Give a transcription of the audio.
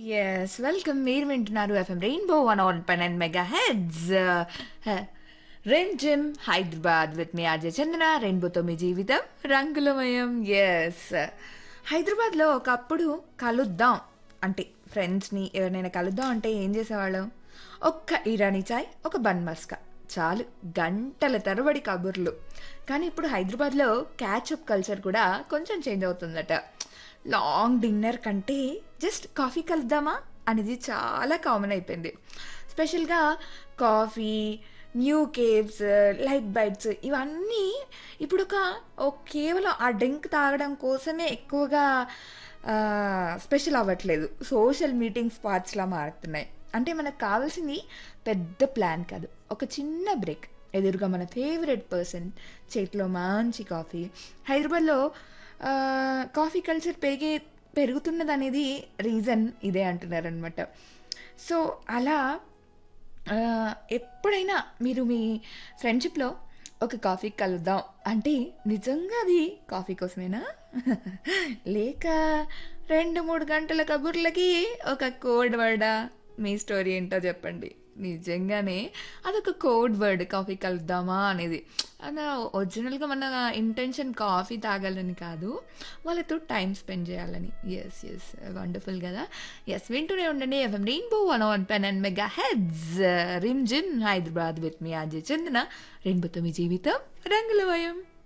yes welcome మీరు వింటున్నారు FM rainbow one on pen and mega heads rain gym Hyderabad with me RJ Chandana రెయిన్బోతో మీ జీవితం రంగులమయం ఎస్ హైదరాబాద్లో ఒకప్పుడు కలుద్దాం అంటే ఫ్రెండ్స్ని ఎవరినైనా కలుద్దాం అంటే ఏం చేసేవాళ్ళం ఒక్క ఇరానీ చాయ్ ఒక బన్ మస్కా చాలు గంటల తరబడి కబుర్లు కానీ ఇప్పుడు హైదరాబాద్లో క్యాచప్ కల్చర్ కూడా కొంచెం చేంజ్ అవుతుందట లాంగ్ డిన్నర్ కంటే జస్ట్ కాఫీ కలుద్దామా అనేది చాలా కామన్ అయిపోయింది స్పెషల్గా coffee new caves light bites ఇవన్నీ ఇప్పుడు ఒక ఓ కేవలం ఆ డ్రింక్ తాగడం కోసమే ఎక్కువగా స్పెషల్ అవ్వట్లేదు సోషల్ మీటింగ్ స్పాట్స్లా మారుతున్నాయి అంటే మనకు కావాల్సింది పెద్ద ప్లాన్ కాదు ఒక చిన్న బ్రేక్ ఎదురుగా మన ఫేవరెట్ పర్సన్ చేతిలో మంచి కాఫీ హైదరాబాద్లో ఆ, కాఫీ కల్చర్ పెరిగే పెరుగుతున్నది అనేది రీజన్ ఇదే అంటున్నారనమాట సో అలా ఆ, ఎప్పుడైనా మీరు మీ ఫ్రెండ్షిప్లో ఒక కాఫీ కలుద్దాం అంటే నిజంగా అది కాఫీ కోసమేనా లేక రెండు మూడు గంటల కబుర్లకి ఒక కోడ్ వర్డా మీ స్టోరీ ఏంటో చెప్పండి నిజంగానే అదొక కోడ్ వర్డ్ కాఫీ కలుద్దామా అనేది అలా ఒరిజినల్గా మన ఇంటెన్షన్ కాఫీ తాగాలని కాదు వాళ్ళతో టైం స్పెండ్ చేయాలని ఎస్ ఎస్ వండర్ఫుల్ కదా ఎస్ వింటూనే ఉండండి FM rainbow one one pen and mega heads rim gym Hyderabad with me Ajay Chandana రెయిన్బోతో మీ జీవితం రంగుల వయం